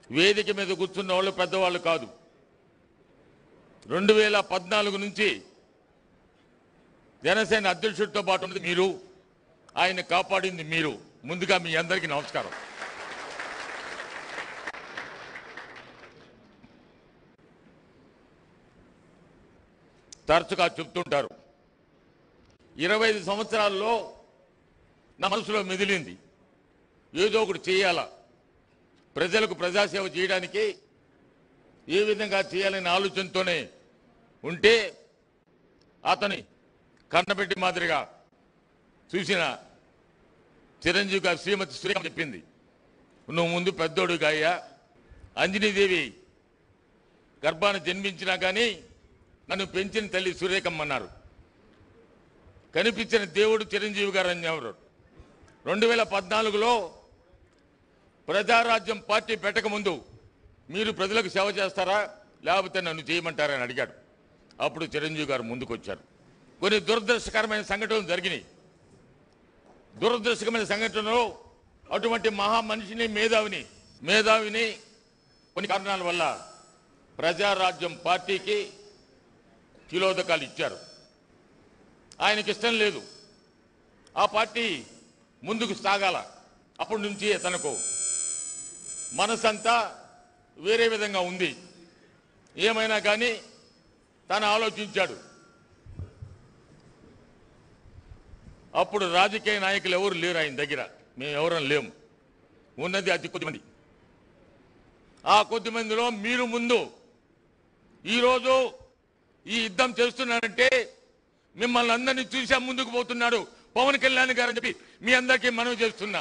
వేదిక మీద కూర్చున్న వాళ్ళు పెద్దవాళ్ళు కాదు రెండు వేల పద్నాలుగు నుంచి జనసేన అధ్యక్షుడితో పాటు ఉన్నది మీరు ఆయన కాపాడింది మీరు ముందుగా మీ అందరికీ నమస్కారం తరచుగా చెప్తుంటారు ఇరవై ఐదు సంవత్సరాల్లో నా మనసులో మెదిలింది ఏదో ఒకటి చేయాలా ప్రజలకు ప్రజాసేవ చేయడానికి ఏ విధంగా చేయాలనే ఆలోచనతోనే ఉంటే అతని కన్నబెట్టి మాదిరిగా చూసిన చిరంజీవి గారు శ్రీమతి శ్రీరామ్ చెప్పింది నువ్వు ముందు పెద్దోడు గాయ అంజనీదేవి గర్భాన్ని జన్మించినా కానీ నన్ను పెంచిన తల్లి సూర్యకమ్మన్నారు కనిపించిన దేవుడు చిరంజీవి గారు అని ఎవరు రెండు వేల పద్నాలుగులో ప్రజారాజ్యం పార్టీ పెట్టక ముందు మీరు ప్రజలకు సేవ చేస్తారా లేకపోతే నన్ను చేయమంటారని అడిగాడు అప్పుడు చిరంజీవి గారు ముందుకు వచ్చారు కొన్ని దురదృష్టకరమైన సంఘటనలు జరిగినాయి దురదృష్టకరమైన సంఘటనలో అటువంటి మహా మనిషిని మేధావిని మేధావిని కొన్ని కారణాల వల్ల ప్రజారాజ్యం పార్టీకి తిలోదకాలు ఇచ్చారు ఆయనకి ఇష్టం లేదు ఆ పార్టీ ముందుకు సాగాల అప్పటి నుంచి తనకు మనసంతా వేరే విధంగా ఉంది ఏమైనా కానీ తను ఆలోచించాడు అప్పుడు రాజకీయ నాయకులు ఎవరు లేరు ఆయన దగ్గర మేము ఎవరం లేము ఉన్నది అతి కొద్ది మంది ఆ కొద్ది మందిలో మీరు ముందు ఈరోజు ఈ యుద్ధం చేస్తున్నారంటే మిమ్మల్ని అందరినీ చూసా ముందుకు పోతున్నాడు పవన్ కళ్యాణ్ గారు అని చెప్పి మీ అందరికీ మనవి చేస్తున్నా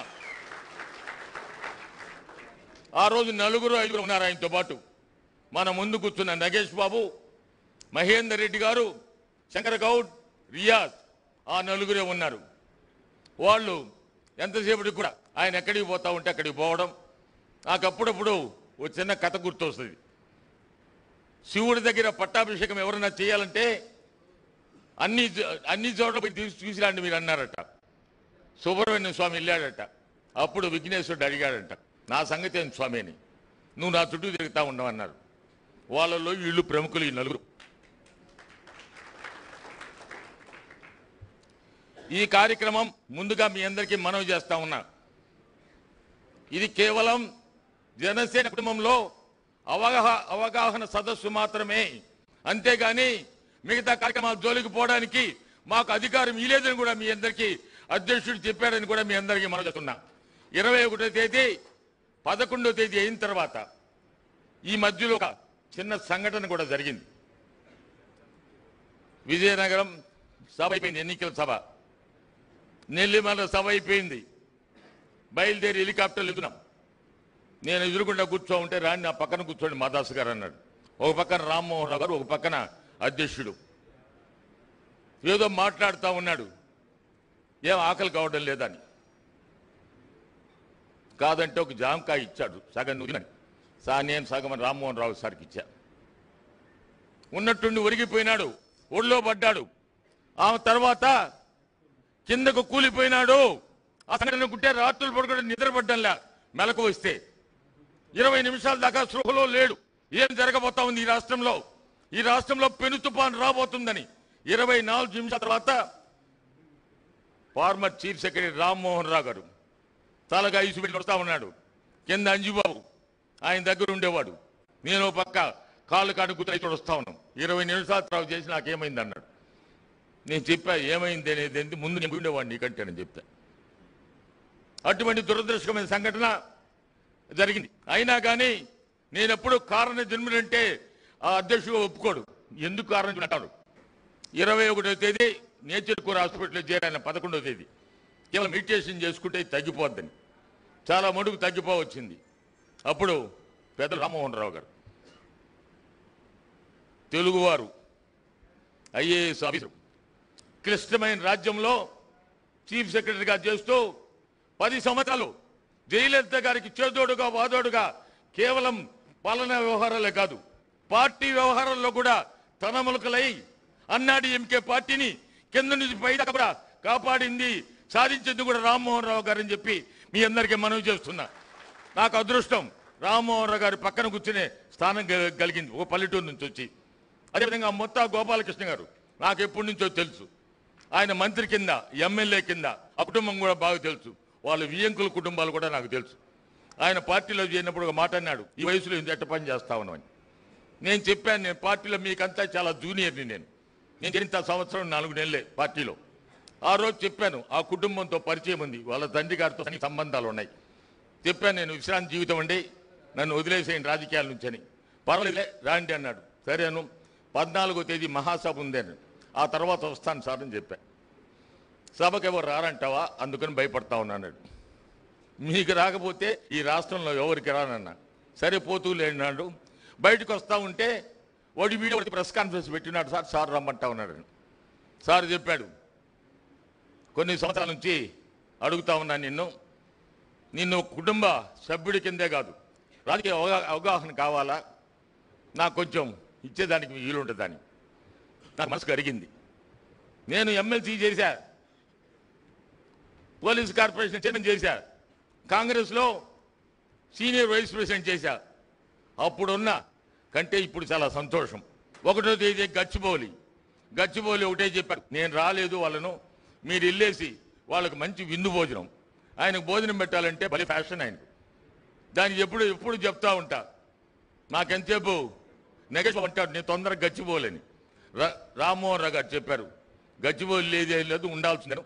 ఆ రోజు నలుగురు ఐదుగురు ఉన్నారు ఆయనతో పాటు మన ముందు కూర్చున్న నగేష్ బాబు మహేందర్ రెడ్డి గారు శంకర్ గౌడ్ రియాజ్ ఆ నలుగురే ఉన్నారు వాళ్ళు ఎంతసేపటికి కూడా ఆయన ఎక్కడికి పోతా ఉంటే అక్కడికి పోవడం నాకు అప్పుడప్పుడు ఓ చిన్న కథ గుర్తొస్తుంది శివుడి దగ్గర పట్టాభిషేకం ఎవరైనా చేయాలంటే అన్ని చో- అన్ని చోట్ల పోయి తీసి చూసిరాండి మీరు అన్నారట సుబ్రహ్మణ్య స్వామి వెళ్ళాడట అప్పుడు విఘ్నేశ్వరుడు అడిగాడట నా సంగతి ఏం స్వామి అని నువ్వు నా చుట్టూ తిరుగుతా ఉండవన్నారు వాళ్ళలో వీళ్ళు ప్రముఖులు ఈ నలుగురు ఈ కార్యక్రమం ముందుగా మీ అందరికీ మనవి చేస్తా ఉన్నా ఇది కేవలం జనసేన కుటుంబంలో అవగాహ అవగాహన సదస్సు మాత్రమే అంతేగాని మిగతా కార్యక్రమాలు జోలికి పోవడానికి మాకు అధికారం ఇలేదని కూడా మీ అందరికీ అధ్యక్షుడు చెప్పాడని కూడా మీ అందరికీ మనం చెప్తున్నా ఇరవై ఒకటో తేదీ పదకొండో తేదీ అయిన తర్వాత ఈ మధ్యలో ఒక చిన్న సంఘటన కూడా జరిగింది విజయనగరం సభ అయిపోయింది ఎన్నికల సభ నెల్లిమల సభ అయిపోయింది బయలుదేరి హెలికాప్టర్లు ఎదుగున్నాం నేను ఎదురుకుండా కూర్చో ఉంటే రాని నా పక్కన కూర్చోండి మాదాస్ గారు అన్నాడు ఒక పక్కన రామ్మోహన్ రావు గారు ఒక పక్కన అధ్యక్షుడు ఏదో మాట్లాడుతూ ఉన్నాడు ఏం ఆకలి కావడం లేదని కాదంటే ఒక జామకాయ ఇచ్చాడు సగం నువ్వు తినని. సా నేను సగం రామ్మోహన్ రావు సార్కి ఇచ్చా ఉన్నట్టుండి ఒరిగిపోయినాడు ఒళ్ళో పడ్డాడు ఆ తర్వాత కిందకు కూలిపోయినాడు ఆ సంఘటన గుట్టే రాత్రులు పడుకుంటే నిద్రపడ్డంలా మెలకు వస్తే ఇరవై నిమిషాల దాకా సృహలో లేడు ఏం జరగబోతా ఉంది ఈ రాష్ట్రంలో ఈ రాష్ట్రంలో పెను తుఫాన్ రాబోతుందని ఇరవై నాలుగు నిమిషాల తర్వాత former chief secretary Rammohan Rao garu తలగా ఇసు పెట్టి వస్తా ఉన్నాడు కింద అంజుబాబు ఆయన దగ్గర ఉండేవాడు నేను ఓ పక్క కాళ్ళు కాడు గుర్తు ఇక్కడ వస్తా ఉన్నాం ఇరవై నిమిషాల తర్వాత చేసి నాకేమైంది అన్నాడు నేను చెప్పా ఏమైంది అనేది ఏంటి? ముందు నేను ఉండేవాడిని నీకంటే నేను చెప్తా అటువంటి దురదృష్టకమైన సంఘటన జరిగింది అయినా కానీ నేను ఎప్పుడు కారణ జన్ముడంటే ఆ అధ్యక్షుడు ఒప్పుకోడు ఎందుకు కారణం అంటాడు ఇరవై ఒకటో తేదీ నేచర్ కూర హాస్పిటల్లో చేరాను పదకొండవ తేదీ కేవలం మెడిటేషన్ చేసుకుంటే ఇది తగ్గిపోద్దని చాలా మడుగు తగ్గిపోవచ్చింది అప్పుడు పెద్ద రామ్మోహన్ రావు గారు తెలుగువారు ఐఏఎస్ ఆఫీసర్ క్లిష్టమైన రాజ్యంలో చీఫ్ సెక్రటరీగా చేస్తూ పది సంవత్సరాలు జయలలిత గారికి చేదోడుగా వాదోడుగా కేవలం పాలనా వ్యవహారాలే కాదు పార్టీ వ్యవహారాల్లో కూడా తనములకలై అన్నాడి ఎంకే పార్టీని కింద నుంచి పైదాకా కూడా కాపాడింది సాధించింది కూడా రామ్మోహన్ రావు గారని చెప్పి మీ అందరికీ మనవి చేస్తున్నా నాకు అదృష్టం రామ్మోహన్ రావు గారి పక్కన కూర్చునే స్థానం గ- కలిగింది ఒక పల్లెటూరు నుంచి వచ్చి అదేవిధంగా మొత్తా గోపాలకృష్ణ గారు నాకు ఎప్పటి నుంచో తెలుసు ఆయన మంత్రి కింద ఎమ్మెల్యే కింద ఆ కుటుంబం కూడా బాగా తెలుసు వాళ్ళ వియంకుల కుటుంబాలు కూడా నాకు తెలుసు ఆయన పార్టీలో చేరినప్పుడు ఒక మాట అన్నాడు ఈ వయసులో ఇంత ఎట్ట పని చేస్తా ఉన్నామని నేను చెప్పాను నేను పార్టీలో మీకంతా చాలా జూనియర్ని నేను నేను చేరిన సంవత్సరం నాలుగు నెలలే పార్టీలో ఆ రోజు చెప్పాను ఆ కుటుంబంతో పరిచయం ఉంది వాళ్ళ తండ్రి గారితో అన్ని సంబంధాలు ఉన్నాయి చెప్పాను నేను విశ్రాంతి జీవితం అండి నన్ను వదిలేసేయండి రాజకీయాల నుంచి అని పర్వాలేదులే రాండి అన్నాడు సరే అను పద్నాలుగో తేదీ మహాసభ ఉంది అని ఆ తర్వాత వస్తాను సార్ అని చెప్పా సభకు ఎవరు రారంటావా అందుకని భయపడతా ఉన్నాడు మీకు రాకపోతే ఈ రాష్ట్రంలో ఎవరికి రానన్నా సరే పోతూ లేనాడు బయటకు వస్తా ఉంటే వాడి వీడియో ఒకటి ప్రెస్ కాన్ఫరెన్స్ పెట్టినాడు సార్ సార్ రమ్మంటా ఉన్నాడు సార్ చెప్పాడు కొన్ని సంవత్సరాల నుంచి అడుగుతా ఉన్నాను నిన్ను నిన్ను కుటుంబ సభ్యుడి కిందే కాదు రాజకీయ అవగా- అవగాహన కావాలా నాకు కొంచెం ఇచ్చేదానికి వీలుంటుందని నాకు మనసు కరిగింది నేను ఎమ్మెల్సీ చేశా పోలీస్ కార్పొరేషన్ చైర్మన్ చేశా కాంగ్రెస్లో సీనియర్ వైస్ ప్రెసిడెంట్ చేశా అప్పుడున్న కంటే ఇప్పుడు చాలా సంతోషం ఒకటో తేదీ గచ్చిబౌలి గచ్చిబౌలి ఒకటే చెప్పారు నేను రాలేదు వాళ్ళను మీరు వెళ్ళేసి వాళ్ళకి మంచి విందు భోజనం ఆయనకు భోజనం పెట్టాలంటే భలే ఫ్యాషన్ ఆయనకు దానికి ఎప్పుడు ఎప్పుడు చెప్తా ఉంటా నాకెంతసేపు నెగటివ్ అంటాడు నేను తొందరగా గచ్చిపోలేని రా రామ్మోహన్ రావు గారు చెప్పారు గచ్చిబౌలి లేదే లేదు ఉండాల్సిందే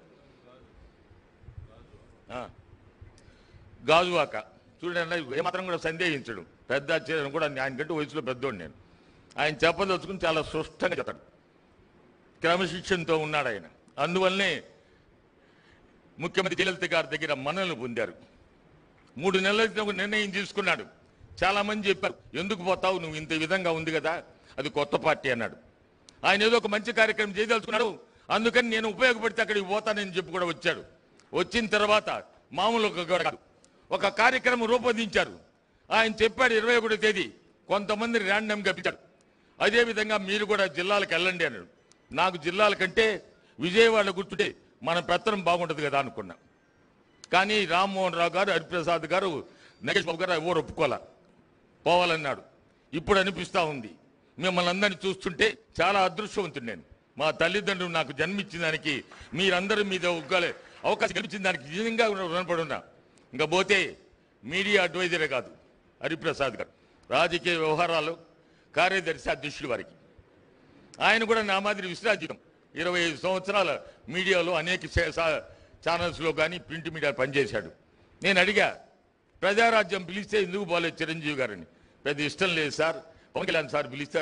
ఆ. గాజువాక చూడండి ఏమాత్రం కూడా సందేహించడు పెద్ద చేయడం కూడా ఆయన కంటే వయసులో పెద్దోడు నేను ఆయన చెప్పదలుచుకుని చాలా స్పష్టంగా చెప్తాడు క్రమశిక్షణతో ఉన్నాడు ఆయన అందువల్లనే ముఖ్యమంత్రి జయలలిత గారి దగ్గర మనల్ని పొందారు మూడు నెలల క్రితం ఒక నిర్ణయం తీసుకున్నాడు చాలా మంది చెప్పారు ఎందుకు పోతావు నువ్వు ఇంత విధంగా ఉంది కదా అది కొత్త పార్టీ అన్నాడు ఆయన ఏదో ఒక మంచి కార్యక్రమం చేయదలుచుకున్నాడు అందుకని నేను ఉపయోగపడితే అక్కడికి పోతానని చెప్పి కూడా వచ్చాడు వచ్చిన తర్వాత మామూలు ఒక కూడా కాదు ఒక కార్యక్రమం రూపొందించారు ఆయన చెప్పాడు ఇరవై ఒకటో తేదీ కొంతమంది ర్యాండమ్గా పిలిచాడు అదేవిధంగా మీరు కూడా జిల్లాలకు వెళ్ళండి అన్నాడు నాకు జిల్లాల కంటే విజయవాడ గుర్తుంటే మన పెత్తనం బాగుంటుంది కదా అనుకున్నా కానీ రామ్మోహన్ రావు గారు హరిప్రసాద్ గారు నగేష్ బాబు గారు ఎవరు ఒప్పుకోలే పోవాలన్నాడు ఇప్పుడు అనిపిస్తా ఉంది మిమ్మల్ని అందరినీ చూస్తుంటే చాలా అదృష్టవంతుడు నేను మా తల్లిదండ్రులు నాకు జన్మించిన దానికి మీరందరూ మీద ఒక్కలే అవకాశం కల్పించిన దానికి నిజంగా రుణపడి ఉన్నా ఇంకా పోతే మీడియా అడ్వైజరే కాదు హరిప్రసాద్ గారు రాజకీయ వ్యవహారాలు కార్యదర్శి అధ్యక్షుడు వారికి ఆయన కూడా నా మాదిరి విశ్రాజితం ఇరవై ఐదు సంవత్సరాల మీడియాలో అనేక చే- సా- ఛానల్స్లో కానీ ప్రింట్ మీడియా పనిచేశాడు నేను అడిగా ప్రజారాజ్యం పిలిస్తే ఎందుకు పోలేదు చిరంజీవి గారని పెద్ద ఇష్టం లేదు సార్ పవన్ కళ్యాణ్ సార్ పిలిస్తే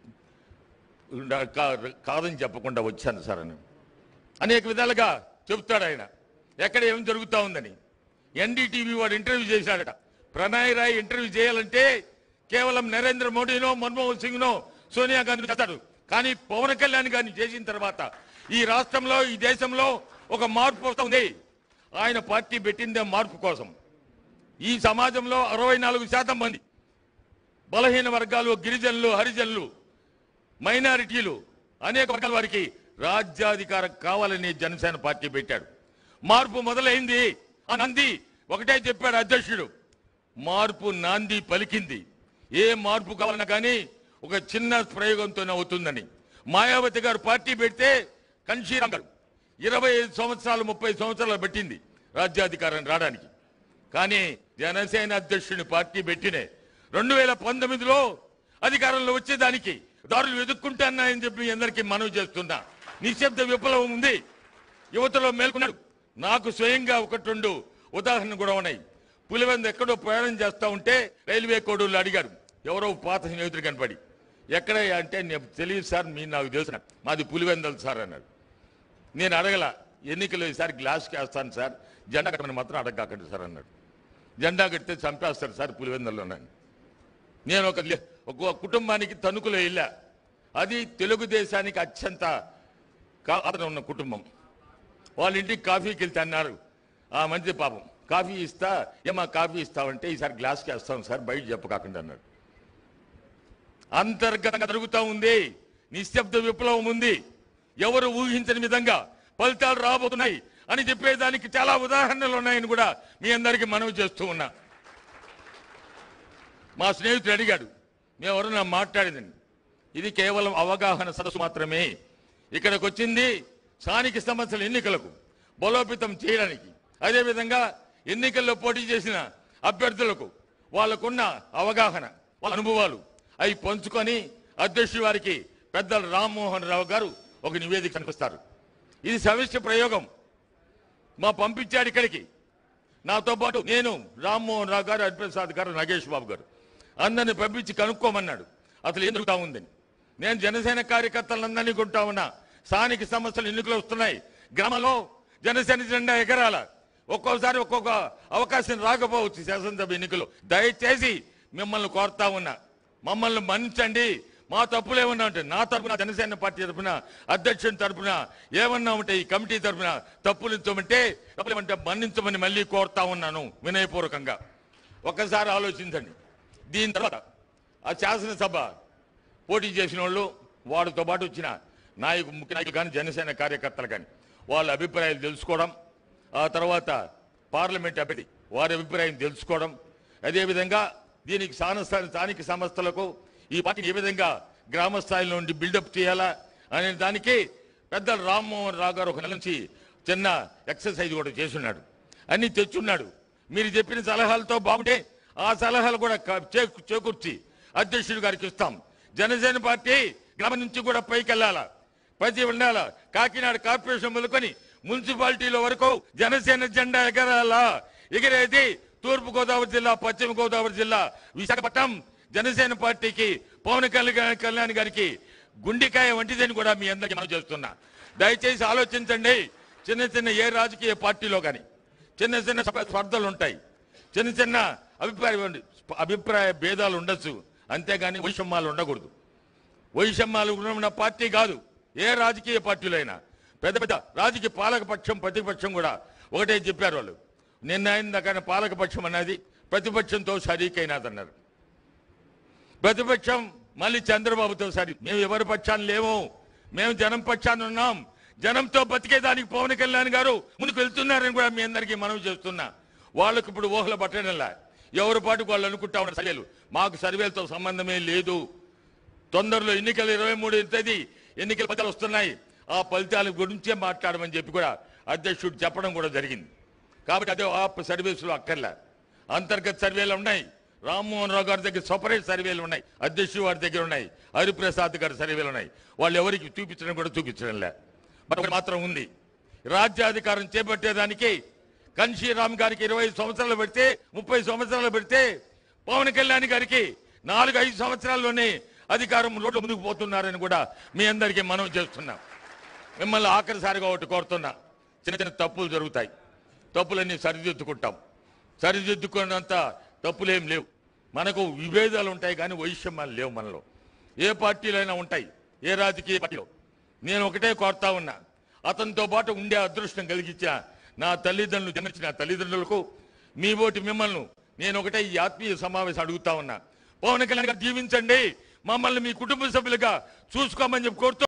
కా- కాదని చెప్పకుండా వచ్చాను సార్ అని అనేక విధాలుగా చెబుతాడు ఆయన ఎక్కడ ఏం జరుగుతా ఉందని ఎన్డీటీవీ వాడు ఇంటర్వ్యూ చేశాడట ప్రణయ్ రాయ్ ఇంటర్వ్యూ చేయాలంటే కేవలం నరేంద్ర మోడీనో మన్మోహన్ సింగ్నో సోనియా గాంధీ చేస్తాడు కానీ పవన్ కళ్యాణ్ గారిని చేసిన తర్వాత ఈ రాష్ట్రంలో ఈ దేశంలో ఒక మార్పు వస్తుంది ఆయన పార్టీ పెట్టిందే మార్పు కోసం ఈ సమాజంలో అరవై నాలుగు శాతం మంది బలహీన వర్గాలు గిరిజనులు హరిజనులు మైనారిటీలు అనేక వర్గాల వారికి రాజ్యాధికారం కావాలని జనసేన పార్టీ పెట్టాడు మార్పు మొదలైంది ఆ నంది ఒకటే చెప్పాడు అధ్యక్షుడు మార్పు నాంది పలికింది ఏ మార్పు కావాలన్నా కానీ ఒక చిన్న ప్రయోగంతోనే అవుతుందని మాయావతి గారు పార్టీ పెడితే కన్షీరామ్ గారు ఇరవై ఐదు సంవత్సరాలు ముప్పై సంవత్సరాలు పెట్టింది రాజ్యాధికారం రావడానికి కానీ జనసేన అధ్యక్షుని పార్టీ పెట్టినే రెండు వేల పంతొమ్మిదిలో అధికారంలో వచ్చేదానికి దారులు వెతుక్కుంటానని చెప్పి అందరికీ మనవి చేస్తున్నా నిశ్శబ్ద విప్లవం ఉంది యువతలో మేల్కొన్నాడు నాకు స్వయంగా ఒకటి రెండు ఉదాహరణ కూడా ఉన్నాయి పులివెంద ఎక్కడో ప్రయాణం చేస్తా ఉంటే రైల్వే కోడూళ్ళు అడిగారు ఎవరో పాత స్నేహితుడు కనపడి ఎక్కడ అంటే నేను తెలియదు సార్ మీరు నాకు తెలుసు మాది పులివెందలు సార్ అన్నాడు నేను అడగల ఎన్నికలు ఈసారి గ్లాస్కి వేస్తాను సార్ జెండా కట్టమని మాత్రం అడగకండి సార్ అన్నాడు జెండా కడితే చంపేస్తారు సార్ పులివెందల్లోనని నేను ఒక లే- ఒక కుటుంబానికి తణుకులో వెళ్ళా అది తెలుగుదేశానికి అత్యంత కా- అతను ఉన్న కుటుంబం వాళ్ళ ఇంటికి కాఫీకి వెళ్తే అన్నారు ఆ మంచి పాపం కాఫీ ఇస్తా ఏమా కాఫీ ఇస్తావంటే ఈసారి గ్లాస్కి వేస్తాం సార్ బయట చెప్పకాకుండా అన్నాడు అంతర్గతంగా జరుగుతూ ఉంది నిశ్శబ్ద విప్లవం ఉంది ఎవరు ఊహించని విధంగా ఫలితాలు రాబోతున్నాయి అని చెప్పేదానికి చాలా ఉదాహరణలు ఉన్నాయని కూడా మీ అందరికీ మనవి చేస్తూ ఉన్నా మా స్నేహితుడు అడిగాడు మేమెవరన్నా మాట్లాడిందని ఇది కేవలం అవగాహన సదస్సు మాత్రమే ఇక్కడికి వచ్చింది స్థానిక సమస్యల ఎన్నికలకు బలోపేతం చేయడానికి అదేవిధంగా ఎన్నికల్లో పోటీ చేసిన అభ్యర్థులకు వాళ్ళకున్న అవగాహన వాళ్ళ అనుభవాలు అవి పంచుకొని అధ్యక్షుడి వారికి పెద్దలు రామ్మోహన్ రావు గారు ఒక నివేదిక కనిపిస్తారు ఇది సమిష్టి ప్రయోగం మా పంపించాడు ఇక్కడికి నాతో పాటు నేను రామ్మోహన్ రావు గారు హరిప్రసాద్ గారు నాగేష్ బాబు గారు అందరిని పంపించి కనుక్కోమన్నాడు అసలు ఏం జరుగుతా ఉందని నేను జనసేన కార్యకర్తలందరినీ కొంటా ఉన్నా స్థానిక సమస్యలు ఎన్నికలు వస్తున్నాయి గ్రామంలో జనసేన జెండా ఎగరాల ఒక్కోసారి ఒక్కొక్క అవకాశం రాకపోవచ్చు శాసనసభ ఎన్నికలు దయచేసి మిమ్మల్ని కోరుతా ఉన్నా మమ్మల్ని మన్నించండి మా తప్పులు ఏమన్నా ఉంటే నా తరపున జనసేన పార్టీ తరపున అధ్యక్షుని తరపున ఏమన్నా ఉంటే ఈ కమిటీ తరపున తప్పులు ఇచ్చమంటే తప్పులు ఏమంటే మన్నించమని మళ్ళీ కోరుతా ఉన్నాను వినయపూర్వకంగా ఒక్కసారి ఆలోచించండి దీని తర్వాత ఆ శాసనసభ పోటీ చేసిన వాళ్ళు వాడితో పాటు వచ్చిన నాయకు ముఖ్య నాయకులు కానీ జనసేన కార్యకర్తలు కానీ వాళ్ళ అభిప్రాయాలు తెలుసుకోవడం ఆ తర్వాత పార్లమెంట్ అభ్యర్థి వారి అభిప్రాయం తెలుసుకోవడం అదేవిధంగా దీనికి స్థాన స్థానిక సంస్థలకు ఈ పార్టీని ఏ విధంగా గ్రామ స్థాయిలో నుండి బిల్డప్ చేయాలా అనే దానికి పెద్దలు రామ్మోహన్ రావు గారు ఒక నెల నుంచి చిన్న ఎక్సర్సైజ్ కూడా చేస్తున్నాడు అన్ని తెచ్చున్నాడు మీరు చెప్పిన సలహాలతో బాగుంటే ఆ సలహాలు కూడా క- చేకు- చేకూర్చి అధ్యక్షుడి గారికి ఇస్తాం జనసేన పార్టీ గ్రామం నుంచి కూడా పైకి వెళ్ళాలా ప్రతి ఉండాల కాకినాడ కార్పొరేషన్ మొదలుకొని మున్సిపాలిటీలో వరకు జనసేన జెండా ఎగరాలా ఎగిరేది తూర్పు గోదావరి జిల్లా పశ్చిమ గోదావరి జిల్లా విశాఖపట్నం జనసేన పార్టీకి పవన్ కళ్యాణ్ కళ్యాణ్ గారికి గుండెకాయ వంటిదని కూడా మీ అందరికీ మనం చేస్తున్నా దయచేసి ఆలోచించండి చిన్న చిన్న ఏ రాజకీయ పార్టీలో కానీ చిన్న చిన్న స్ప- స్పర్ధలు ఉంటాయి చిన్న చిన్న అభిప్రాయ అభిప్రాయ భేదాలు ఉండొచ్చు అంతేగాని వైషమ్యాలు ఉండకూడదు వైషమ్యాలు ఉన్న పార్టీ కాదు ఏ రాజకీయ పార్టీలైనా పెద్ద పెద్ద రాజకీయ పాలక పక్షం ప్రతిపక్షం కూడా ఒకటే చెప్పారు వాళ్ళు నిన్న ఆయన పాలక పక్షం అన్నది ప్రతిపక్షంతో సరీకైనాదన్నారు ప్రతిపక్షం మళ్ళీ చంద్రబాబుతో సరి మేము ఎవరి పక్షాన్ని లేము మేము జనం పక్షాన్ని ఉన్నాం జనంతో బతికేదానికి పవన్ కళ్యాణ్ గారు ముందుకు వెళ్తున్నారని కూడా మీ అందరికీ మనవి చేస్తున్నా వాళ్ళకు ఇప్పుడు ఊహలు పట్టడంలా ఎవరి పాటుకు వాళ్ళు అనుకుంటా ఉన్న సర్వేలు మాకు సర్వేలతో సంబంధమే లేదు తొందరలో ఎన్నికలు ఇరవై మూడు తేదీ ఎన్నికల ఫలితాలు వస్తున్నాయి ఆ ఫలితాల గురించే మాట్లాడమని చెప్పి కూడా అధ్యక్షుడు చెప్పడం కూడా జరిగింది కాబట్టి అదే ఆ సర్వీసులు అక్కర్లే అంతర్గత సర్వేలు ఉన్నాయి రామ్మోహన్ రావు గారి దగ్గర సపరేట్ సర్వేలు ఉన్నాయి అధ్యక్షుడు వారి దగ్గర ఉన్నాయి హరిప్రసాద్ గారి సర్వేలు ఉన్నాయి వాళ్ళు ఎవరికి చూపించడం కూడా చూపించడం లే మరి ఒకటి మాత్రం ఉంది రాజ్యాధికారం చేపట్టేదానికి కన్షీరామ్ గారికి ఇరవై సంవత్సరాలు పెడితే ముప్పై సంవత్సరాలు పెడితే పవన్ కళ్యాణ్ గారికి నాలుగు ఐదు సంవత్సరాల్లోనే అధికారం రోడ్లు ముందుకు పోతున్నారని కూడా మీ అందరికీ మనం చేస్తున్నాం మిమ్మల్ని ఆఖరిసారిగా ఒకటి కోరుతున్నా చిన్న చిన్న తప్పులు జరుగుతాయి తప్పులన్నీ సరిదిద్దుకుంటాం సరిదిద్దుకున్నంత తప్పులేం లేవు మనకు విభేదాలు ఉంటాయి కానీ వైషమ్యాలు లేవు మనలో ఏ పార్టీలైనా ఉంటాయి ఏ రాజకీయ పార్టీలో నేను ఒకటే కోరుతా ఉన్నా అతనితో పాటు ఉండే అదృష్టం కలిగించిన నా తల్లిదండ్రులు జన్మించిన తల్లిదండ్రులకు మీ ఓటు మిమ్మల్ని నేను ఒకటే ఈ ఆత్మీయ సమావేశం అడుగుతా ఉన్నా పవన్ కళ్యాణ్ గారు జీవించండి మమ్మల్ని మీ కుటుంబ సభ్యులుగా చూసుకోమని చెప్పి కోరుతూ